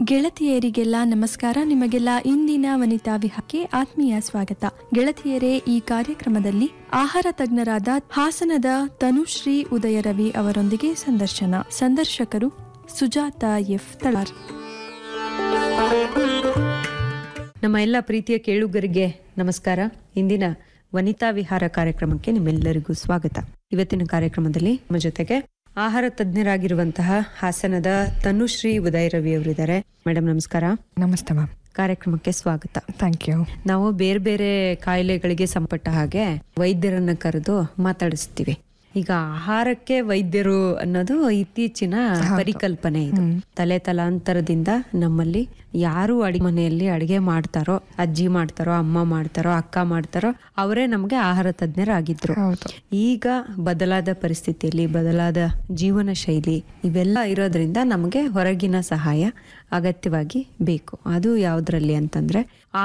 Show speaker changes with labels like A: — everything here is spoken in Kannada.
A: ಗೆಳತಿಯರಿಗೆಲ್ಲ ನಮಸ್ಕಾರ ನಿಮಗೆಲ್ಲ ಇಂದಿನ ವನಿತಾ ವಿಹಾರಕ್ಕೆ ಆತ್ಮೀಯ ಸ್ವಾಗತ ಗೆಳತಿಯರೇ ಈ ಕಾರ್ಯಕ್ರಮದಲ್ಲಿ ಆಹಾರ ತಜ್ಞರಾದ ಹಾಸನದ ತನುಶ್ರೀ ಉದಯರವಿ ಅವರೊಂದಿಗೆ ಸಂದರ್ಶನ ಸಂದರ್ಶಕರು ಸುಜಾತ ಎಫ್ ತಳಾರ್
B: ನಮ್ಮ ಎಲ್ಲ ಪ್ರೀತಿಯ ಕೇಳುಗರಿಗೆ ನಮಸ್ಕಾರ ಇಂದಿನ ವನಿತಾ ವಿಹಾರ ಕಾರ್ಯಕ್ರಮಕ್ಕೆ ನಿಮ್ಮೆಲ್ಲರಿಗೂ ಸ್ವಾಗತ ಇವತ್ತಿನ ಕಾರ್ಯಕ್ರಮದಲ್ಲಿ ನಮ್ಮ ಜೊತೆಗೆ ಆಹಾರ ತಜ್ಞರಾಗಿರುವಂತಹ ಹಾಸನದ ತನುಶ್ರೀ ಉದಯ ರವಿ ಅವರಿದ್ದಾರೆ ಮೇಡಮ್ ನಮಸ್ಕಾರ
C: ನಮಸ್ತೆ ಮ್ಯಾಮ್
B: ಕಾರ್ಯಕ್ರಮಕ್ಕೆ ಸ್ವಾಗತ
C: ಥ್ಯಾಂಕ್ ಯು
B: ನಾವು ಬೇರೆ ಬೇರೆ ಕಾಯಿಲೆಗಳಿಗೆ ಸಂಪಟ್ಟ ಹಾಗೆ ವೈದ್ಯರನ್ನ ಕರೆದು ಮಾತಾಡಿಸ್ತೀವಿ ಈಗ ಆಹಾರಕ್ಕೆ ವೈದ್ಯರು ಅನ್ನೋದು ಇತ್ತೀಚಿನ ಪರಿಕಲ್ಪನೆ ಇದು ತಲೆ ತಲಾಂತರದಿಂದ ನಮ್ಮಲ್ಲಿ ಯಾರು ಅಡಿಗೆ ಮನೆಯಲ್ಲಿ ಅಡಿಗೆ ಮಾಡ್ತಾರೋ ಅಜ್ಜಿ ಮಾಡ್ತಾರೋ ಅಮ್ಮ ಮಾಡ್ತಾರೋ ಅಕ್ಕ ಮಾಡ್ತಾರೋ ಅವರೇ ನಮಗೆ ಆಹಾರ ತಜ್ಞರಾಗಿದ್ರು
C: ಹೌದು
B: ಈಗ ಬದಲಾದ ಪರಿಸ್ಥಿತಿಯಲ್ಲಿ ಬದಲಾದ ಜೀವನ ಶೈಲಿ ಇವೆಲ್ಲ ಇರೋದ್ರಿಂದ ನಮಗೆ ಹೊರಗಿನ ಸಹಾಯ ಅಗತ್ಯವಾಗಿ ಬೇಕು ಅದು ಯಾವುದ್ರಲ್ಲಿ ಅಂತಂದ್ರೆ